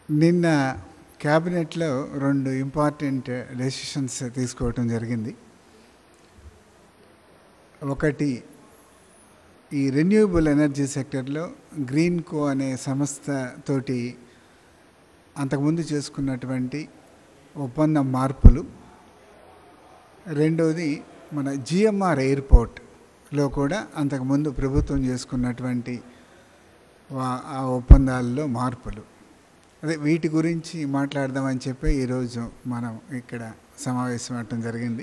నిన్న క్యాబినెట్లో రెండు ఇంపార్టెంట్ డెసిషన్స్ తీసుకోవటం జరిగింది ఒకటి ఈ రెన్యూవబుల్ ఎనర్జీ సెక్టర్లో గ్రీన్ కో అనే సంస్థ తోటి అంతకుముందు చేసుకున్నటువంటి ఒప్పందం మార్పులు రెండవది మన జిఎంఆర్ ఎయిర్పోర్ట్లో కూడా అంతకుముందు ప్రభుత్వం చేసుకున్నటువంటి వా- ఆ ఒప్పందాల్లో మార్పులు అదే వీటి గురించి మాట్లాడదామని చెప్పి ఈరోజు మనం ఇక్కడ సమావేశం అవటం జరిగింది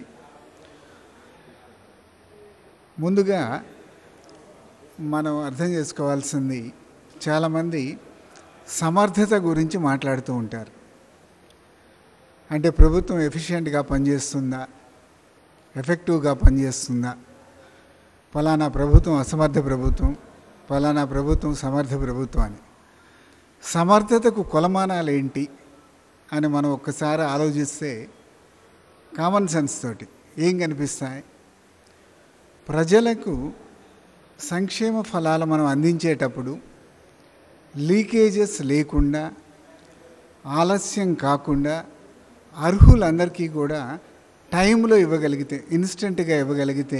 ముందుగా మనం అర్థం చేసుకోవాల్సింది చాలామంది సమర్థత గురించి మాట్లాడుతూ ఉంటారు అంటే ప్రభుత్వం ఎఫిషియెంట్గా పనిచేస్తుందా ఎఫెక్టివ్గా పనిచేస్తుందా ఫలానా ప్రభుత్వం అసమర్థ ప్రభుత్వం ఫలానా ప్రభుత్వం సమర్థ ప్రభుత్వం అని సమర్థతకు కొలమానాలు ఏంటి అని మనం ఒక్కసారి ఆలోచిస్తే కామన్ సెన్స్ తోటి ఏం కనిపిస్తాయి ప్రజలకు సంక్షేమ ఫలాలు మనం అందించేటప్పుడు లీకేజెస్ లేకుండా ఆలస్యం కాకుండా అర్హులందరికీ కూడా టైంలో ఇవ్వగలిగితే ఇన్స్టెంట్గా ఇవ్వగలిగితే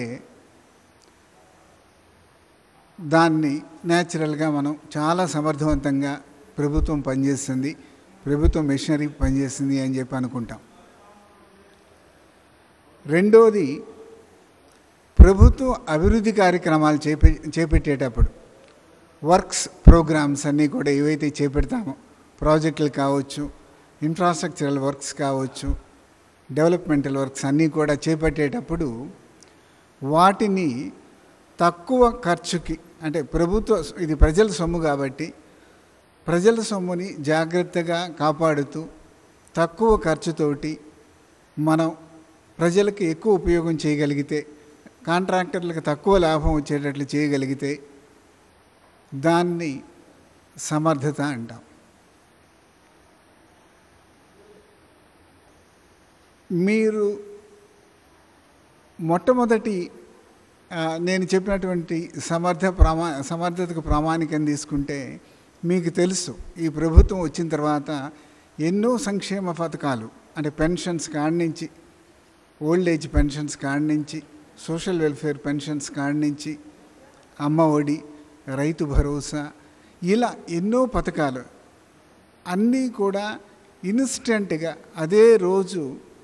దాన్ని న్యాచురల్గా మనం చాలా సమర్థవంతంగా ప్రభుత్వం పనిచేస్తుంది ప్రభుత్వం మిషనరీ పనిచేస్తుంది అని చెప్పి అనుకుంటాం రెండోది ప్రభుత్వం అభివృద్ధి కార్యక్రమాలు చేపే చేపట్టేటప్పుడు వర్క్స్ ప్రోగ్రామ్స్ అన్నీ కూడా ఏవైతే చేపెడతామో ప్రాజెక్టులు కావచ్చు ఇన్ఫ్రాస్ట్రక్చరల్ వర్క్స్ కావచ్చు డెవలప్మెంటల్ వర్క్స్ అన్నీ కూడా చేపట్టేటప్పుడు వాటిని తక్కువ ఖర్చుకి అంటే ప్రభుత్వ ఇది ప్రజల సొమ్ము కాబట్టి ప్రజల సొమ్ముని జాగ్రత్తగా కాపాడుతూ తక్కువ ఖర్చుతోటి మనం ప్రజలకు ఎక్కువ ఉపయోగం చేయగలిగితే కాంట్రాక్టర్లకు తక్కువ లాభం వచ్చేటట్లు చేయగలిగితే దాన్ని సమర్థత అంటాం మీరు మొట్టమొదటి ఆ, నేను చెప్పినటువంటి సమర్థ ప్రమా సమర్థతకు ప్రామాణికం తీసుకుంటే మీకు తెలుసు ఈ ప్రభుత్వం వచ్చిన తర్వాత ఎన్నో సంక్షేమ పథకాలు అంటే పెన్షన్స్ కాడి నుంచి ఓల్డ్ ఏజ్ పెన్షన్స్ కాడి నుంచి సోషల్ వెల్ఫేర్ పెన్షన్స్ కాడి నుంచి అమ్మ ఒడి రైతు భరోసా ఇలా ఎన్నో పథకాలు అన్నీ కూడా ఇన్స్టెంట్గా అదే రోజు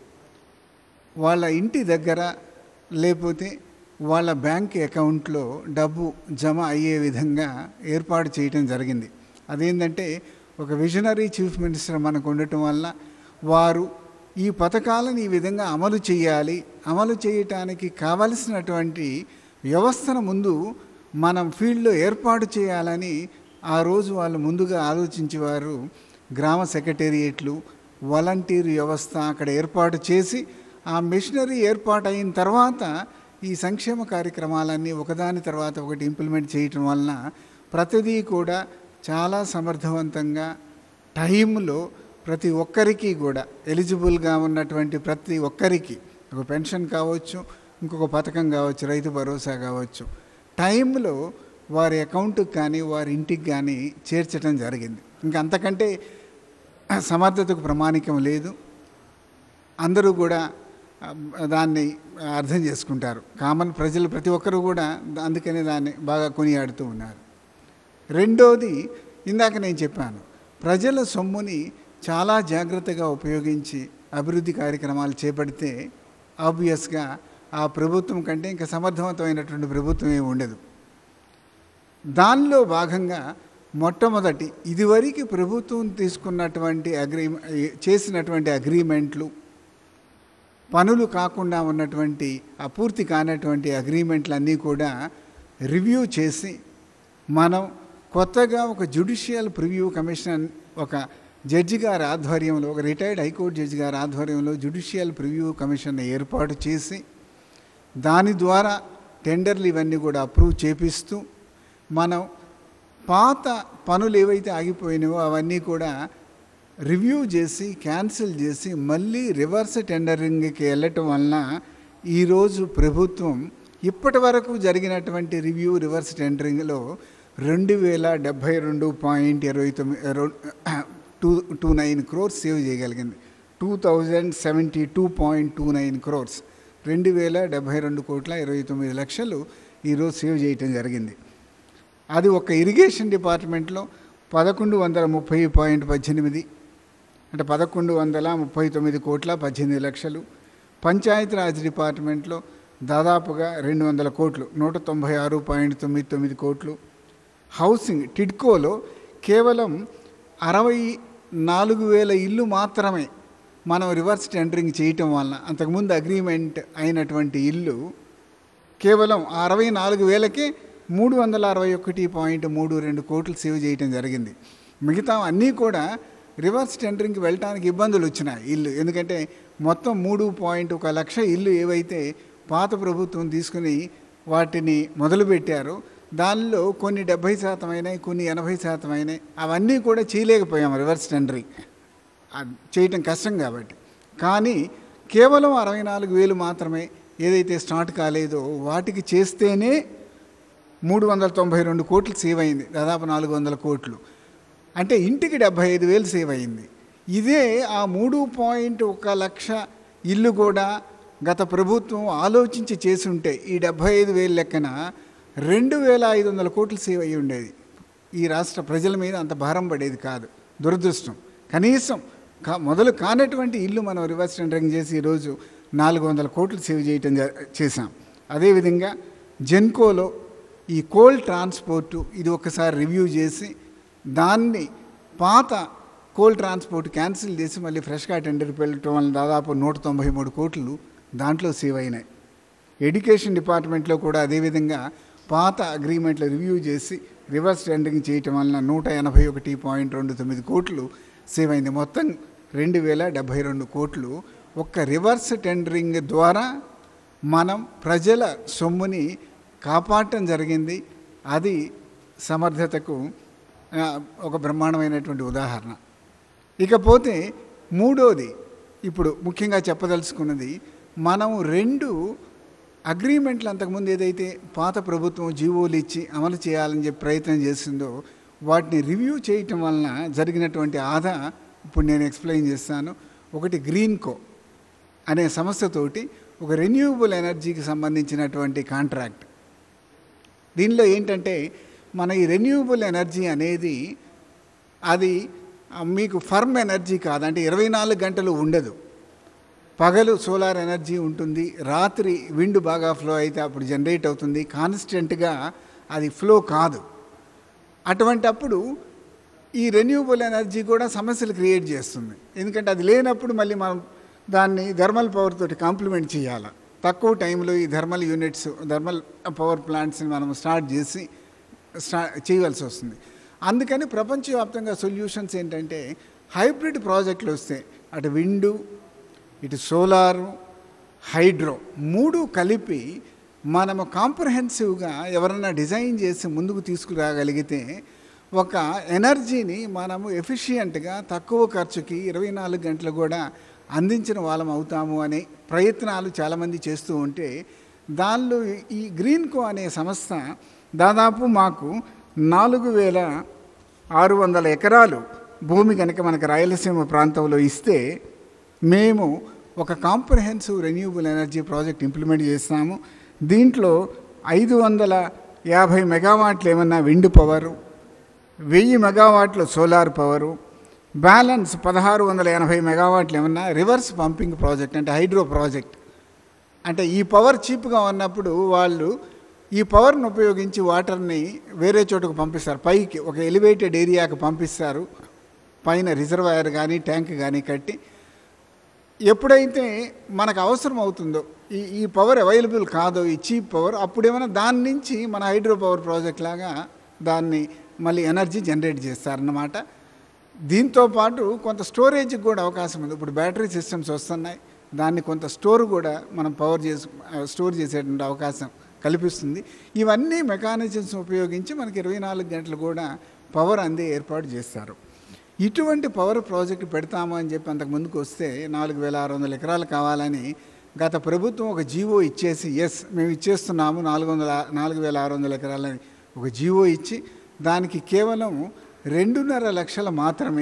వాళ్ళ ఇంటి దగ్గర లేకపోతే వాళ్ళ బ్యాంక్ అకౌంట్లో డబ్బు జమ అయ్యే విధంగా ఏర్పాటు చేయటం జరిగింది అదేంటంటే ఒక విజనరీ చీఫ్ మినిస్టర్ మనకు ఉండటం వల్ల వారు ఈ పథకాలను ఈ విధంగా అమలు చేయాలి అమలు చేయటానికి కావలసినటువంటి వ్యవస్థను ముందు మనం ఫీల్డ్లో ఏర్పాటు చేయాలని ఆ రోజు వాళ్ళు ముందుగా ఆలోచించేవారు గ్రామ సెక్రటేరియట్లు వాలంటీర్ వ్యవస్థ అక్కడ ఏర్పాటు చేసి ఆ మిషనరీ ఏర్పాటు అయిన తర్వాత ఈ సంక్షేమ కార్యక్రమాలన్నీ ఒకదాని తర్వాత ఒకటి ఇంప్లిమెంట్ చేయటం వలన ప్రతిదీ కూడా చాలా సమర్థవంతంగా టైంలో ప్రతి ఒక్కరికి కూడా ఎలిజిబుల్గా ఉన్నటువంటి ప్రతి ఒక్కరికి ఒక పెన్షన్ కావచ్చు ఇంకొక పథకం కావచ్చు రైతు భరోసా కావచ్చు టైంలో వారి అకౌంట్కి కానీ వారి ఇంటికి కానీ చేర్చడం జరిగింది ఇంకా అంతకంటే సమర్థతకు ప్రమాణికం లేదు అందరూ కూడా ఆ, దాన్ని అర్థం చేసుకుంటారు కామన్ ప్రజలు ప్రతి ఒక్కరూ కూడా అందుకనే దాన్ని బాగా కొనియాడుతూ ఉన్నారు రెండోది ఇందాక నేను చెప్పాను ప్రజల సొమ్ముని చాలా జాగ్రత్తగా ఉపయోగించి అభివృద్ధి కార్యక్రమాలు చేపడితే ఆబ్వియస్గా ఆ ప్రభుత్వం కంటే ఇంకా సమర్థవంతమైనటువంటి ప్రభుత్వం ఏమి ఉండదు దానిలో భాగంగా మొట్టమొదటి ఇదివరకు ప్రభుత్వం తీసుకున్నటువంటి అగ్రీ చేసినటువంటి అగ్రిమెంట్లు పనులు కాకుండా ఉన్నటువంటి అపూర్తి కానటువంటి అగ్రిమెంట్లు అన్నీ కూడా రివ్యూ చేసి మనం కొత్తగా ఒక జ్యుడిషియల్ ప్రివ్యూ కమిషన్ ఒక జడ్జి గారి ఆధ్వర్యంలో ఒక రిటైర్డ్ హైకోర్టు జడ్జి గారి ఆధ్వర్యంలో జ్యుడిషియల్ ప్రివ్యూ కమిషన్ ఏర్పాటు చేసి దాని ద్వారా టెండర్లు ఇవన్నీ కూడా అప్రూవ్ చేపిస్తూ మనం పాత పనులు ఏవైతే ఆగిపోయినాయో అవన్నీ కూడా రివ్యూ చేసి క్యాన్సిల్ చేసి మళ్ళీ రివర్స్ టెండరింగ్కి వెళ్ళటం వలన ఈరోజు ప్రభుత్వం ఇప్పటి వరకు జరిగినటువంటి రివ్యూ రివర్స్ టెండరింగ్లో రెండు వేల డెబ్భై రెండు పాయింట్ ఇరవై తొమ్మిది two two nine crores save చేయగలిగింది two thousand seventy two point two nine crores రెండు వేల డెబ్భై రెండు కోట్ల ఇరవై తొమ్మిది లక్షలు ఈరోజు సేవ్ చేయటం జరిగింది అది ఒక ఇరిగేషన్ డిపార్ట్మెంట్లో పదకొండు వందల ముప్పై పాయింట్ పద్దెనిమిది అంటే పదకొండు వందల ముప్పై తొమ్మిది కోట్ల పద్దెనిమిది లక్షలు పంచాయతీరాజ్ డిపార్ట్మెంట్లో దాదాపుగా రెండు వందల కోట్లు నూట తొంభై ఆరు పాయింట్ తొమ్మిది తొమ్మిది కోట్లు హౌసింగ్ టిడ్కోలో కేవలం అరవై నాలుగు వేల ఇల్లు మాత్రమే మనం రివర్స్ టెండరింగ్ చేయటం వలన అంతకుముందు అగ్రిమెంట్ అయినటువంటి ఇల్లు కేవలం ఆ అరవై నాలుగు వేలకే మూడు వందల అరవై ఒకటి పాయింట్ మూడు రెండు కోట్లు సేవ్ చేయటం జరిగింది మిగతా అన్నీ కూడా రివర్స్ టెండరింగ్కి వెళ్ళటానికి ఇబ్బందులు వచ్చినాయి ఇల్లు ఎందుకంటే మొత్తం మూడు పాయింట్ ఒక లక్ష ఇల్లు ఏవైతే పాత ప్రభుత్వం తీసుకుని వాటిని మొదలుపెట్టారో దానిలో కొన్ని డెబ్భై శాతం అయినాయి కొన్ని ఎనభై శాతం అయినాయి అవన్నీ కూడా చేయలేకపోయాం రివర్స్ టెండరింగ్ అది చేయటం కష్టం కాబట్టి కానీ కేవలం అరవై నాలుగు వేలు మాత్రమే ఏదైతే స్టార్ట్ కాలేదో వాటికి చేస్తేనే మూడు వందల తొంభై రెండు కోట్లు సేవ్ అయింది దాదాపు నాలుగు వందల కోట్లు అంటే ఇంటికి డెబ్భై ఐదు వేలు సేవ్ అయింది ఇదే ఆ మూడు పాయింట్ ఒక లక్ష ఇల్లు కూడా గత ప్రభుత్వం ఆలోచించి చేసి ఉంటే ఈ డెబ్భై ఐదు వేలు లెక్కన రెండు వేల ఐదు వందల కోట్లు సేవ్ అయ్యి ఉండేది ఈ రాష్ట్ర ప్రజల మీద అంత భారం పడేది కాదు దురదృష్టం కనీసం కా మొదలు కానటువంటి ఇల్లు మనం రివర్స్ టెండరింగ్ చేసి ఈరోజు నాలుగు వందల కోట్లు సేవ్ చేయటం జ- చేశాం అదేవిధంగా జెన్కోలో ఈ కోల్ ట్రాన్స్పోర్టు ఇది ఒకసారి రివ్యూ చేసి దాన్ని పాత కోల్ ట్రాన్స్పోర్ట్ క్యాన్సిల్ చేసి మళ్ళీ ఫ్రెష్గా టెండర్కి వెళ్ళటం వల్ల దాదాపు నూట తొంభై మూడు కోట్లు దాంట్లో సేవ్ అయినాయి ఎడ్యుకేషన్ డిపార్ట్మెంట్లో కూడా అదేవిధంగా పాత అగ్రిమెంట్లు రివ్యూ చేసి రివర్స్ టెండరింగ్ చేయటం వలన నూట ఎనభై ఒకటి పాయింట్ రెండు తొమ్మిది కోట్లు సేవ్ అయింది మొత్తం రెండు వేల డెబ్భై రెండు కోట్లు ఒక్క రివర్స్ టెండరింగ్ ద్వారా మనం ప్రజల సొమ్ముని కాపాడటం జరిగింది అది సమర్థతకు ఆ, ఒక బ్రహ్మాండమైనటువంటి ఉదాహరణ ఇకపోతే మూడోది ఇప్పుడు ముఖ్యంగా చెప్పదలుచుకున్నది మనం రెండు అగ్రిమెంట్లు అంతకుముందు ఏదైతే పాత ప్రభుత్వం జీవోలు ఇచ్చి అమలు చేయాలని చెప్పి ప్రయత్నం చేసిందో వాటిని రివ్యూ చేయటం వలన జరిగినటువంటి ఆదా ఇప్పుడు నేను ఎక్స్ప్లెయిన్ చేస్తాను ఒకటి గ్రీన్కో అనే సంస్థతోటి ఒక రెన్యూవబుల్ ఎనర్జీకి సంబంధించినటువంటి కాంట్రాక్ట్ దీనిలో ఏంటంటే మన ఈ రెన్యూవబుల్ ఎనర్జీ అనేది అది ఆ, మీకు ఫర్మ్ ఎనర్జీ కాదు అంటే ఇరవై నాలుగు గంటలు ఉండదు పగలు సోలార్ ఎనర్జీ ఉంటుంది రాత్రి విండ్ బాగా ఫ్లో అయితే అప్పుడు జనరేట్ అవుతుంది కాన్స్టెంట్గా అది ఫ్లో కాదు అటువంటప్పుడు ఈ రెన్యూవబుల్ ఎనర్జీ కూడా సమస్యలు క్రియేట్ చేస్తుంది ఎందుకంటే అది లేనప్పుడు మళ్ళీ మనం దాన్ని థర్మల్ పవర్ తోటి కాంప్లిమెంట్ చేయాలి తక్కువ టైంలో ఈ థర్మల్ యూనిట్స్ థర్మల్ పవర్ ప్లాంట్స్ని మనం స్టార్ట్ చేసి స్టా చేయవలసి వస్తుంది అందుకని ప్రపంచవ్యాప్తంగా సొల్యూషన్స్ ఏంటంటే హైబ్రిడ్ ప్రాజెక్టులు వస్తాయి అటు విండు ఇటు సోలారు హైడ్రో మూడు కలిపి మనము కాంప్రహెన్సివ్గా ఎవరన్నా డిజైన్ చేసి ముందుకు తీసుకురాగలిగితే ఒక ఎనర్జీని మనము ఎఫిషియెంట్గా తక్కువ ఖర్చుకి ఇరవై నాలుగు గంటలు కూడా అందించిన వాళ్ళం అవుతాము అనే ప్రయత్నాలు చాలామంది చేస్తూ ఉంటే దానిలో ఈ గ్రీన్కో అనే సంస్థ దాదాపు మాకు నాలుగు వేల ఆరు వందల ఎకరాలు భూమి కనుక మనకు రాయలసీమ ప్రాంతంలో ఇస్తే మేము ఒక comprehensive renewable energy project implement చేస్తాము దీంట్లో ఐదు వందల యాభై మెగావాట్లు ఏమన్నా విండ్ పవరు వెయ్యి మెగావాట్ల సోలార్ పవరు బ్యాలెన్స్ పదహారు వందల ఎనభై మెగావాట్లు ఏమన్నా రివర్స్ పంపింగ్ ప్రాజెక్ట్ అంటే హైడ్రో ప్రాజెక్ట్ అంటే ఈ పవర్ చీప్గా ఉన్నప్పుడు వాళ్ళు ఈ పవర్ని ఉపయోగించి వాటర్ని వేరే చోటుకు పంపిస్తారు పైకి ఒక ఎలివేటెడ్ ఏరియాకి పంపిస్తారు పైన రిజర్వాయర్ కానీ ట్యాంక్ కానీ కట్టి ఎప్పుడైతే మనకు అవసరం అవుతుందో ఈ ఈ పవర్ అవైలబుల్ కాదో ఈ చీప్ పవర్ అప్పుడేమైనా దాని నుంచి మన హైడ్రో పవర్ ప్రాజెక్ట్ లాగా దాన్ని మళ్ళీ ఎనర్జీ జనరేట్ చేస్తారన్నమాట దీంతో పాటు కొంత స్టోరేజ్కి కూడా అవకాశం ఉంది ఇప్పుడు బ్యాటరీ సిస్టమ్స్ వస్తున్నాయి దాన్ని కొంత స్టోర్ కూడా మనం పవర్ చేసి స్టోర్ చేసేటువంటి అవకాశం కల్పిస్తుంది ఇవన్నీ మెకానిజమ్స్ ఉపయోగించి మనకి ఇరవై నాలుగు గంటలు కూడా పవర్ అందే ఏర్పాటు చేస్తారు ఇటువంటి పవర్ ప్రాజెక్ట్ పెడతాము అని చెప్పి అంతకు ముందుకు వస్తే నాలుగు వేల ఆరు వందల ఎకరాలు కావాలని గత ప్రభుత్వం ఒక జీవో ఇచ్చేసి ఎస్ మేము ఇచ్చేస్తున్నాము నాలుగు వందల నాలుగు వేల ఆరు వందల ఎకరాలని ఒక జీవో ఇచ్చి దానికి కేవలం రెండున్నర లక్షలు మాత్రమే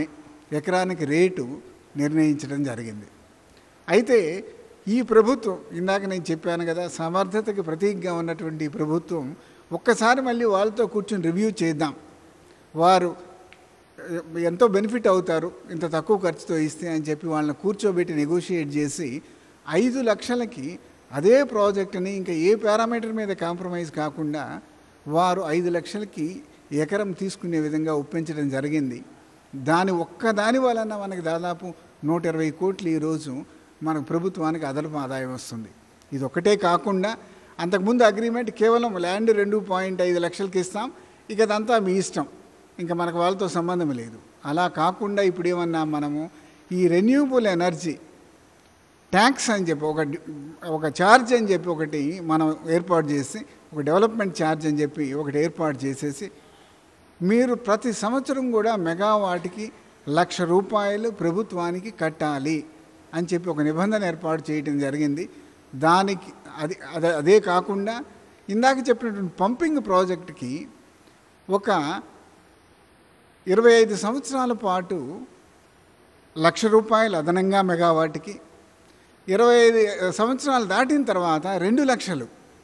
ఎకరానికి రేటు నిర్ణయించడం జరిగింది అయితే ఈ ప్రభుత్వం ఇందాక నేను చెప్పాను కదా సమర్థతకి ప్రతీకగా ఉన్నటువంటి ఈ ప్రభుత్వం ఒక్కసారి మళ్ళీ వాళ్ళతో కూర్చొని రివ్యూ చేద్దాం వారు ఎంతో బెనిఫిట్ అవుతారు ఇంత తక్కువ ఖర్చుతో ఇస్తే అని చెప్పి వాళ్ళని కూర్చోబెట్టి నెగోషియేట్ చేసి ఐదు లక్షలకి అదే ప్రాజెక్టుని ఇంకా ఏ పారామీటర్ మీద కాంప్రమైజ్ కాకుండా వారు ఐదు లక్షలకి ఎకరం తీసుకునే విధంగా ఒప్పించడం జరిగింది దాని ఒక్కదాని వలన మనకి దాదాపు నూట ఇరవై కోట్లు ఈరోజు మనకు ప్రభుత్వానికి అదనపు ఆదాయం వస్తుంది ఇది ఒకటే కాకుండా అంతకుముందు అగ్రిమెంట్ కేవలం ల్యాండ్ రెండు పాయింట్ ఐదు లక్షలకి ఇస్తాం ఇక అదంతా మీ ఇష్టం ఇంకా మనకు వాళ్ళతో సంబంధం లేదు అలా కాకుండా ఇప్పుడు ఏమన్నా మనము ఈ రెన్యూబుల్ ఎనర్జీ ట్యాక్స్ అని చెప్పి ఒక డి- ఒక ఛార్జ్ అని చెప్పి ఒకటి మనం ఏర్పాటు చేసి ఒక డెవలప్మెంట్ ఛార్జ్ అని చెప్పి ఒకటి ఏర్పాటు చేసేసి మీరు ప్రతి సంవత్సరం కూడా మెగావాట్కి లక్ష రూపాయలు ప్రభుత్వానికి కట్టాలి అని చెప్పి ఒక నిబంధన ఏర్పాటు చేయడం జరిగింది దానికి అది అదే అదే కాకుండా ఇందాక చెప్పినటువంటి పంపింగ్ ప్రాజెక్టుకి ఒక ఇరవై ఐదు సంవత్సరాల పాటు లక్ష రూపాయలు అదనంగా మెగావాట్కి ఇరవై ఐదు సంవత్సరాలు దాటిన తర్వాత రెండు లక్షలు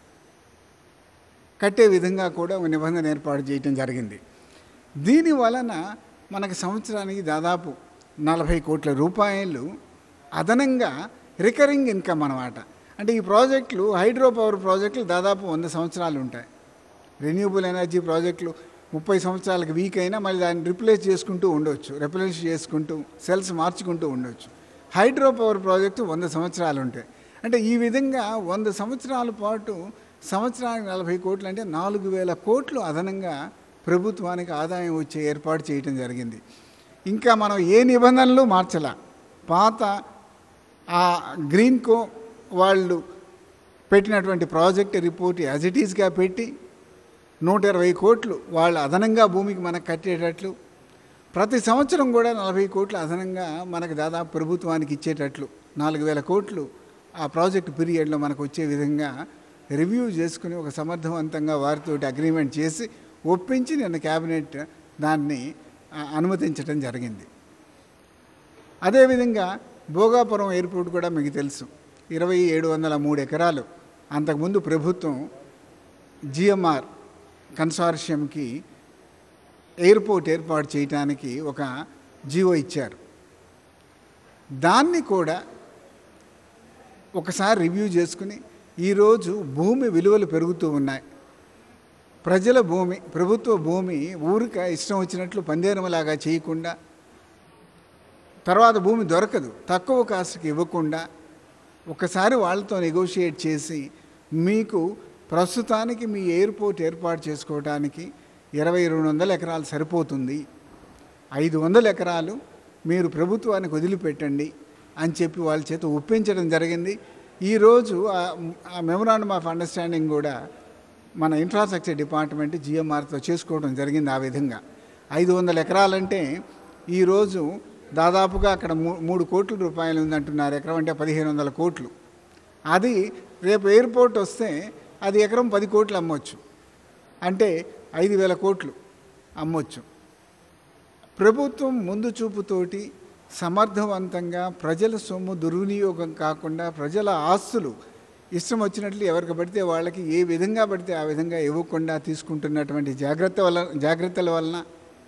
కట్టే విధంగా కూడా ఒక నిబంధన ఏర్పాటు చేయటం జరిగింది దీని వలన మనకి సంవత్సరానికి దాదాపు నలభై కోట్ల రూపాయలు అదనంగా రికరింగ్ ఇన్కమ్ అన్నమాట అంటే ఈ ప్రాజెక్టులు హైడ్రో పవర్ ప్రాజెక్టులు దాదాపు వంద సంవత్సరాలు ఉంటాయి రెన్యూబుల్ ఎనర్జీ ప్రాజెక్టులు ముప్పై సంవత్సరాలకు వీక్ అయినా మళ్ళీ దాన్ని రిప్లేస్ చేసుకుంటూ ఉండొచ్చు రిప్లేస్ చేసుకుంటూ సెల్స్ మార్చుకుంటూ ఉండొచ్చు హైడ్రో పవర్ ప్రాజెక్టు వంద సంవత్సరాలు ఉంటాయి అంటే ఈ విధంగా వంద సంవత్సరాల పాటు సంవత్సరానికి నలభై కోట్లు అంటే నాలుగు వేల కోట్లు అదనంగా ప్రభుత్వానికి ఆదాయం వచ్చే ఏర్పాటు చేయటం జరిగింది ఇంకా మనం ఏ నిబంధనలు మార్చలా పాత ఆ గ్రీన్కో వాళ్ళు పెట్టినటువంటి ప్రాజెక్ట్ రిపోర్ట్ యాజ్ ఇట్ ఈస్గా పెట్టి నూట ఇరవై కోట్లు వాళ్ళు అదనంగా భూమికి మనకు కట్టేటట్లు ప్రతి సంవత్సరం కూడా నలభై కోట్లు అదనంగా మనకు దాదాపు ప్రభుత్వానికి ఇచ్చేటట్లు నాలుగు వేల కోట్లు ఆ ప్రాజెక్ట్ పీరియడ్లో మనకు వచ్చే విధంగా రివ్యూ చేసుకుని ఒక సమర్థవంతంగా వారితోటి అగ్రిమెంట్ చేసి ఒప్పించి నిన్న క్యాబినెట్ దాన్ని ఆ, అనుమతించడం జరిగింది అదేవిధంగా భోగాపురం ఎయిర్పోర్ట్ కూడా మీకు తెలుసు ఇరవై ఏడు వందల మూడు ఎకరాలు అంతకుముందు ప్రభుత్వం జిఎంఆర్ కన్సార్షియంకి ఎయిర్పోర్ట్ ఏర్పాటు చేయడానికి ఒక జీవో ఇచ్చారు దాన్ని కూడా ఒకసారి రివ్యూ చేసుకుని ఈరోజు భూమి విలువలు పెరుగుతూ ఉన్నాయి ప్రజల భూమి ప్రభుత్వ భూమి ఊరిక ఇష్టం వచ్చినట్లు పందేరమలాగా చేయకుండా తర్వాత భూమి దొరకదు తక్కువ కాస్ట్కి ఇవ్వకుండా ఒకసారి వాళ్ళతో నెగోషియేట్ చేసి మీకు ప్రస్తుతానికి మీ ఎయిర్పోర్ట్ ఏర్పాటు చేసుకోవడానికి ఇరవై రెండు వందల ఎకరాలు సరిపోతుంది ఐదు వందల ఎకరాలు మీరు ప్రభుత్వానికి వదిలిపెట్టండి అని చెప్పి వాళ్ళ చేత ఒప్పించడం జరిగింది ఈరోజు ఆ- ఆ మెమరాండం ఆఫ్ అండర్స్టాండింగ్ కూడా మన ఇన్ఫ్రాస్ట్రక్చర్ డిపార్ట్మెంట్ జిఎంఆర్తో చేసుకోవడం జరిగింది ఆ విధంగా ఐదు వందల ఎకరాలంటే ఈరోజు దాదాపుగా అక్కడ మూ- మూడు కోట్ల రూపాయలు ఉందంటున్నారు ఎకరం అంటే పదిహేను వందల కోట్లు అది రేపు ఎయిర్పోర్ట్ వస్తే అది ఎకరం పది కోట్లు అమ్మొచ్చు అంటే ఐదు వేల కోట్లు అమ్మొచ్చు ప్రభుత్వం ముందు చూపుతోటి సమర్థవంతంగా ప్రజల సొమ్ము దుర్వినియోగం కాకుండా ప్రజల ఆస్తులు ఇష్టం వచ్చినట్లు ఎవరికి పడితే వాళ్ళకి ఏ విధంగా పడితే ఆ విధంగా ఇవ్వకుండా తీసుకుంటున్నటువంటి జాగ్రత్త వల్ల జాగ్రత్తల వలన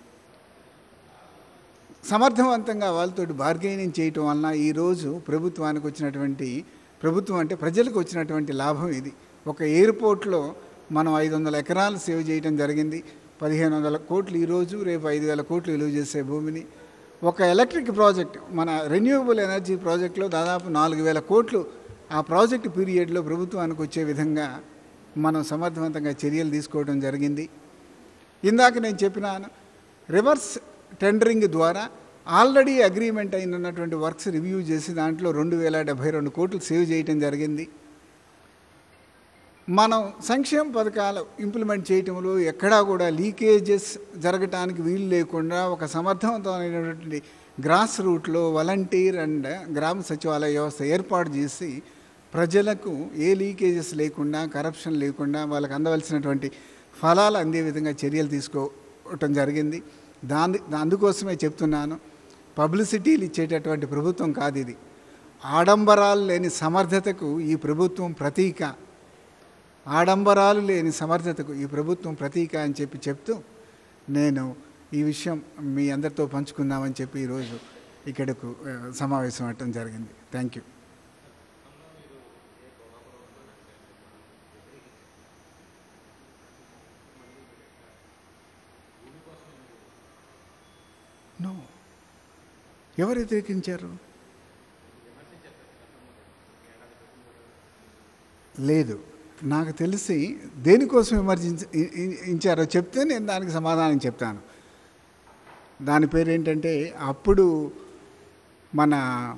సమర్థవంతంగా వాళ్ళతో బార్గెనింగ్ చేయటం వలన ఈరోజు ప్రభుత్వానికి వచ్చినటువంటి ప్రభుత్వం అంటే ప్రజలకు వచ్చినటువంటి లాభం ఇది ఒక ఎయిర్పోర్ట్లో మనం ఐదు వందల ఎకరాలు సేవ్ చేయడం జరిగింది పదిహేను వందల కోట్లు ఈరోజు రేపు ఐదు వేల కోట్లు విలువ చేసే భూమిని ఒక ఎలక్ట్రిక్ ప్రాజెక్ట్ మన రెన్యూవబుల్ ఎనర్జీ ప్రాజెక్ట్లో దాదాపు నాలుగు వేల కోట్లు ఆ ప్రాజెక్ట్ పీరియడ్లో ప్రభుత్వానికి వచ్చే విధంగా మనం సమర్థవంతంగా చర్యలు తీసుకోవడం జరిగింది ఇందాక నేను చెప్పినాను రివర్స్ టెండరింగ్ ద్వారా ఆల్రెడీ అగ్రిమెంట్ అయినటువంటి వర్క్స్ రివ్యూ చేసి దాంట్లో రెండు వేల డెబ్భై రెండు కోట్లు సేవ్ చేయటం జరిగింది మనం సంక్షేమ పథకాలు ఇంప్లిమెంట్ చేయటంలో ఎక్కడా కూడా లీకేజెస్ జరగటానికి వీలు లేకుండా ఒక సమర్థవంతమైనటువంటి గ్రాస్ రూట్లో వాలంటీర్ అండ్ గ్రామ సచివాలయ వ్యవస్థ ఏర్పాటు చేసి ప్రజలకు ఏ లీకేజెస్ లేకుండా కరప్షన్ లేకుండా వాళ్ళకి అందవలసినటువంటి ఫలాలు అందే విధంగా చర్యలు తీసుకోవటం జరిగింది దాని అందుకోసమే చెప్తున్నాను పబ్లిసిటీలు ఇచ్చేటటువంటి ప్రభుత్వం కాదు ఇది ఆడంబరాలు లేని సమర్థతకు ఈ ప్రభుత్వం ప్రతీక ఆడంబరాలు లేని సమర్థతకు ఈ ప్రభుత్వం ప్రతీక అని చెప్పి చెప్తూ నేను ఈ విషయం మీ అందరితో పంచుకుందామని చెప్పి ఈరోజు ఇక్కడకు ఆ, సమావేశం అవటం జరిగింది థ్యాంక్ యూ నో ఎవరు వ్యతిరేకించారు లేదు నాకు తెలిసి దేనికోసం విమర్శించారో చెప్తే నేను దానికి సమాధానం చెప్తాను దాని పేరు ఏంటంటే అప్పుడు మన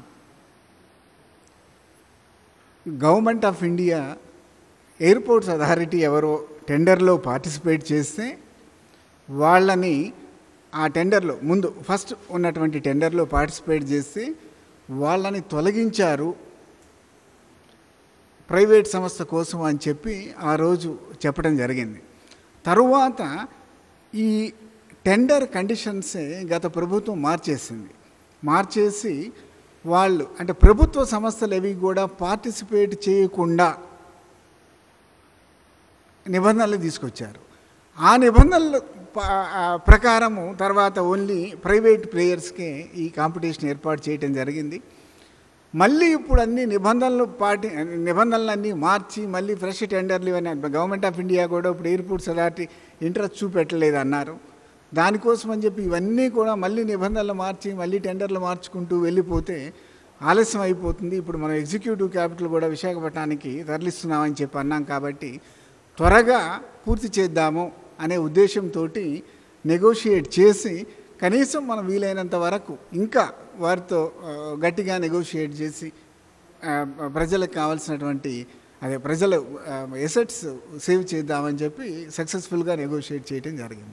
government of India airports authority ఎవరో టెండర్లో పార్టిసిపేట్ చేస్తే వాళ్ళని ఆ టెండర్లో ముందు ఫస్ట్ ఉన్నటువంటి టెండర్లో పార్టిసిపేట్ చేస్తే వాళ్ళని తొలగించారు ప్రైవేట్ సంస్థ కోసం అని చెప్పి ఆ రోజు చెప్పడం జరిగింది తరువాత ఈ టెండర్ కండిషన్సే గత ప్రభుత్వం మార్చేసింది మార్చేసి వాళ్ళు అంటే ప్రభుత్వ సంస్థలు ఏవి కూడా పార్టిసిపేట్ చేయకుండా నిబంధనలు తీసుకొచ్చారు ఆ నిబంధనల ప- ఆ ప్రకారము తర్వాత ఓన్లీ ప్రైవేట్ ప్లేయర్స్కే ఈ కాంపిటీషన్ ఏర్పాటు చేయటం జరిగింది మళ్ళీ ఇప్పుడు అన్ని నిబంధనలు పాటి నిబంధనలన్నీ మార్చి మళ్ళీ ఫ్రెష్ టెండర్లు ఇవన్నీ గవర్నమెంట్ ఆఫ్ ఇండియా కూడా ఇప్పుడు ఎయిర్పోర్ట్స్ అథారిటీ ఇంట్రెస్ట్ చూపెట్టలేదు అన్నారు దానికోసం అని చెప్పి ఇవన్నీ కూడా మళ్ళీ నిబంధనలు మార్చి మళ్ళీ టెండర్లు మార్చుకుంటూ వెళ్ళిపోతే ఆలస్యం అయిపోతుంది ఇప్పుడు మనం ఎగ్జిక్యూటివ్ క్యాపిటల్ కూడా విశాఖపట్నానికి తరలిస్తున్నామని చెప్పి అన్నాం కాబట్టి త్వరగా పూర్తి చేద్దాము అనే ఉద్దేశంతో నెగోషియేట్ చేసి కనీసం మనం వీలైనంత వరకు ఇంకా వారితో ఆ, గట్టిగా నెగోషియేట్ చేసి ఆ, ప్రజలకు కావాల్సినటువంటి అదే ప్రజల ఎసెట్స్ సేవ్ చేద్దామని చెప్పి సక్సెస్ఫుల్గా నెగోషియేట్ చేయడం జరిగింది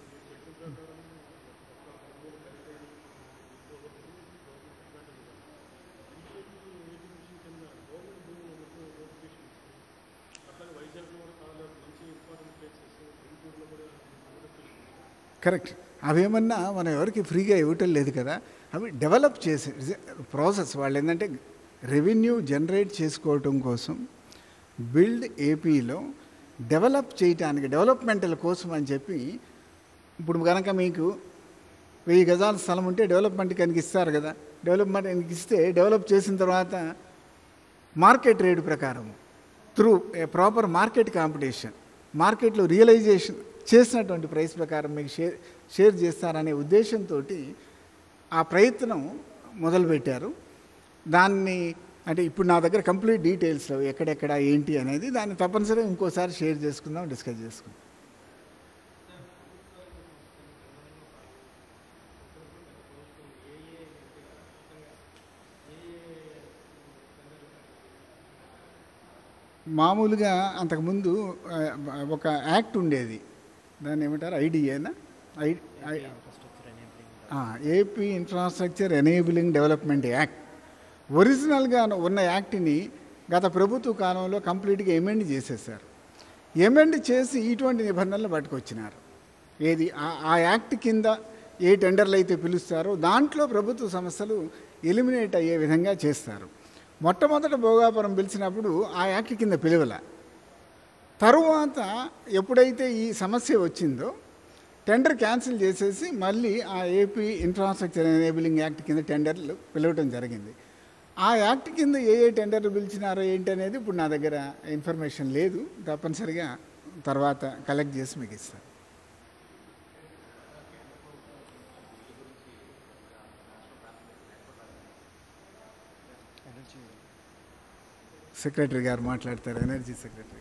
కరెక్ట్ అవేమన్నా మనం ఎవరికి ఫ్రీగా ఇవ్వటం లేదు కదా అవి డెవలప్ చేసే ప్రాసెస్ వాళ్ళు ఏంటంటే రెవెన్యూ జనరేట్ చేసుకోవటం కోసం బిల్డ్ ఏపీలో డెవలప్ చేయటానికి డెవలప్మెంటల్ కోసం అని చెప్పి ఇప్పుడు కనుక మీకు వెయ్యి గజాల స్థలం ఉంటే డెవలప్మెంట్ కనుక ఇస్తారు కదా డెవలప్మెంట్ కనుక ఇస్తే డెవలప్ చేసిన తర్వాత మార్కెట్ రేటు ప్రకారం through a proper market competition మార్కెట్లో రియలైజేషన్ చేసినటువంటి ప్రైస్ ప్రకారం మీకు షేర్ షేర్ చేస్తారనే ఉద్దేశంతో ఆ ప్రయత్నం మొదలుపెట్టారు దాన్ని అంటే ఇప్పుడు నా దగ్గర కంప్లీట్ డీటెయిల్స్ లేవు ఎక్కడెక్కడ ఏంటి అనేది దాన్ని తప్పనిసరిగా ఇంకోసారి షేర్ చేసుకుందాం డిస్కస్ చేసుకుందాం మామూలుగా అంతకుముందు ఆ, ఒక యాక్ట్ ఉండేది దాన్ని ఏమంటారు ఐడిఏనా ఐ ఐ- ఆ, AP infrastructure enabling development act ఒరిజినల్గా ఉన్న యాక్ట్ని గత ప్రభుత్వ కాలంలో కంప్లీట్గా ఎమెండ్ చేసేసారు ఎమెండ్ చేసి ఇటువంటి నిబంధనలు పట్టుకొచ్చినారు ఏది ఆ- ఆ యాక్ట్ కింద ఏ టెండర్లు అయితే పిలుస్తారో దాంట్లో ప్రభుత్వ సంస్థలు ఎలిమినేట్ అయ్యే విధంగా చేస్తారు మొట్టమొదట భోగాపురం పిలిచినప్పుడు ఆ యాక్ట్ కింద పిలువల తరువాత ఎప్పుడైతే ఈ సమస్య వచ్చిందో టెండర్ క్యాన్సిల్ చేసేసి మళ్ళీ ఆ ఏపీ ఇన్ఫ్రాస్ట్రక్చర్ ఎనేబులింగ్ యాక్ట్ కింద టెండర్లు పిలవటం జరిగింది ఆ యాక్ట్ కింద ఏ ఏ టెండర్లు పిలిచినారో ఏంటి అనేది ఇప్పుడు నా దగ్గర ఇన్ఫర్మేషన్ లేదు తప్పనిసరిగా తర్వాత కలెక్ట్ చేసి మీకు ఇస్తాను సెక్రటరీ గారు మాట్లాడతారు ఎనర్జీ సెక్రటరీ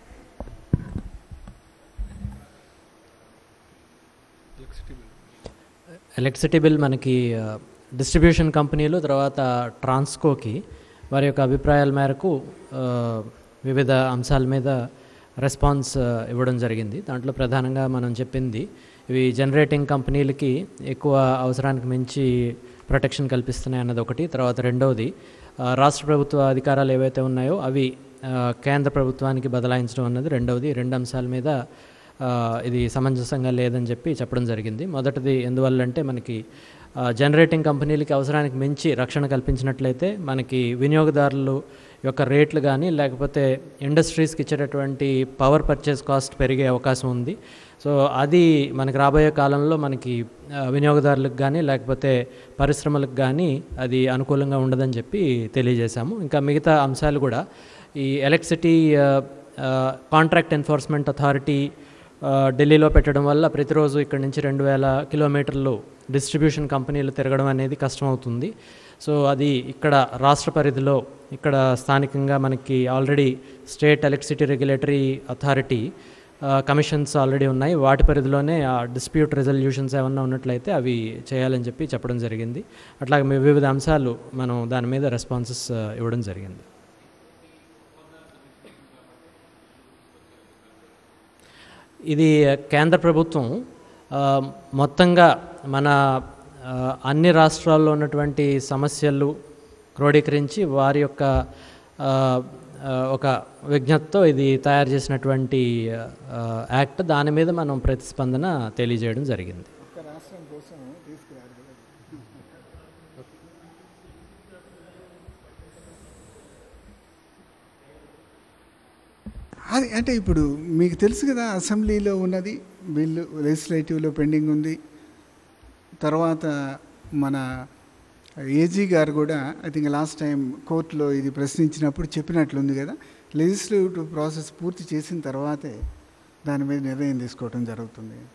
ఎలక్ట్రిసిటీ బిల్ మనకి ఆ, డిస్ట్రిబ్యూషన్ కంపెనీలు తర్వాత ట్రాన్స్కోకి వారి యొక్క అభిప్రాయాల మేరకు ఆ, వివిధ అంశాల మీద రెస్పాన్స్ ఆ, ఇవ్వడం జరిగింది దాంట్లో ప్రధానంగా మనం చెప్పింది ఇవి జనరేటింగ్ కంపెనీలకి ఎక్కువ అవసరానికి మించి ప్రొటెక్షన్ కల్పిస్తున్నాయి అన్నది ఒకటి తర్వాత రెండవది ఆ, రాష్ట్ర ప్రభుత్వ అధికారాలు ఏవైతే ఉన్నాయో అవి ఆ, కేంద్ర ప్రభుత్వానికి బదలాయించడం అన్నది రెండవది ఈ రెండు అంశాల మీద ఆ, ఇది సమంజసంగా లేదని చెప్పి చెప్పడం జరిగింది మొదటిది ఎందువల్లంటే మనకి జనరేటింగ్ కంపెనీలకి అవసరానికి మించి రక్షణ కల్పించినట్లయితే మనకి వినియోగదారులు యొక్క రేట్లు కానీ లేకపోతే ఇండస్ట్రీస్కి ఇచ్చేటటువంటి పవర్ పర్చేస్ కాస్ట్ పెరిగే అవకాశం ఉంది సో అది మనకి రాబోయే కాలంలో మనకి ఆ, వినియోగదారులకు కానీ లేకపోతే పరిశ్రమలకు కానీ అది అనుకూలంగా ఉండదని చెప్పి తెలియజేశాము ఇంకా మిగతా అంశాలు కూడా ఈ ఎలక్ట్రిసిటీ కాంట్రాక్ట్ ఎన్ఫోర్స్మెంట్ అథారిటీ ఆ, ఢిల్లీలో పెట్టడం వల్ల ప్రతిరోజు ఇక్కడ నుంచి రెండు వేల కిలోమీటర్లు డిస్ట్రిబ్యూషన్ కంపెనీలు తిరగడం అనేది కష్టమవుతుంది సో అది ఇక్కడ రాష్ట్ర పరిధిలో ఇక్కడ స్థానికంగా మనకి already state electricity regulatory authority commissions already ఉన్నాయి వాటి పరిధిలోనే ఆ డిస్ప్యూట్ రెజల్యూషన్స్ ఏమన్నా ఉన్నట్లయితే అవి చేయాలని చెప్పి చెప్పడం జరిగింది అట్లాగే మీ వివిధ అంశాలు మనం దాని మీద రెస్పాన్సెస్ ఇవ్వడం జరిగింది ఇది కేంద్ర ప్రభుత్వం ఆ, మొత్తంగా మన ఆ, అన్ని రాష్ట్రాల్లో ఉన్నటువంటి సమస్యలు క్రోడీకరించి వారి యొక్క ఆ, ఆ, ఒక విజ్ఞతతో ఇది తయారు చేసినటువంటి ఆ, యాక్ట్ దాని మీద మనం ప్రతిస్పందన తెలియజేయడం జరిగింది ఒక్క రాష్ట్రం కోసం తీసుకురారు కదా. అది అంటే ఇప్పుడు మీకు తెలుసు కదా అసెంబ్లీలో ఉన్నది బిల్లు లెజిస్లేటివ్లో పెండింగ్ ఉంది తర్వాత మన ఏజీ గారు కూడా ఐ థింక్ లాస్ట్ టైం కోర్టులో ఇది ప్రశ్నించినప్పుడు చెప్పినట్లుంది కదా లెజిస్లేటివ్ ప్రాసెస్ పూర్తి చేసిన తర్వాతే దాని మీద నిర్ణయం తీసుకోవడం జరుగుతుంది